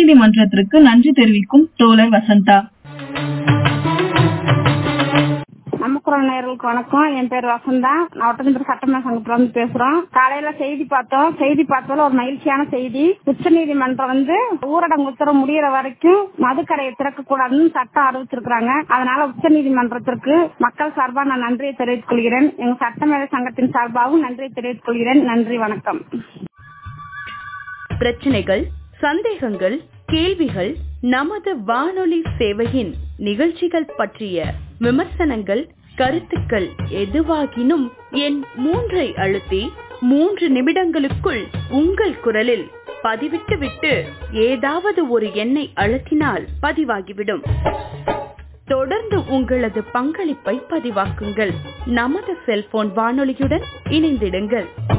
உச்சநீதிமன்றத்திற்கு நன்றி தெரிவிக்கும் தோழர் வசந்தா நமக்குறள் நேயர்களுக்கு வணக்கம் என் பேர் வசந்தா நான் ஒட்டஞ்சத்திர சட்டமன்ற சங்கத்துல இருந்து பேசுறோம் காலையில செய்தி பார்த்தோம் செய்தி பார்த்ததுல ஒரு மகிழ்ச்சியான செய்தி உச்சநீதிமன்றம் வந்து ஊரடங்கு உத்தரவு முடியற வரைக்கும் மதுக்கடையை திறக்க கூடாதுன்னு சட்டம் அறிவிச்சிருக்காங்க அதனால உச்சநீதிமன்றத்திற்கு மக்கள் சார்பா நான் நன்றியை தெரிவித்துக் கொள்கிறேன் எங்க சட்டமேதை சங்கத்தின் சார்பாகவும் நன்றியை தெரிவித்துக் கொள்கிறேன் நன்றி வணக்கம் பிரச்சனைகள் சந்தேகங்கள் கேள்விகள் நமது வானொலி சேவையின் நிகழ்ச்சிகள் பற்றிய விமர்சனங்கள் கருத்துக்கள் எதுவாகினும் என் மூன்றை அழுத்தி மூன்று நிமிடங்களுக்குள் உங்கள் குரலில் பதிவிட்டு விட்டு ஏதாவது ஒரு எண்ணை அழுத்தினால் பதிவாகிவிடும் தொடர்ந்து உங்களது பங்களிப்பை பதிவாக்குங்கள் நமது செல்போன் வானொலியுடன் இணைந்திடுங்கள்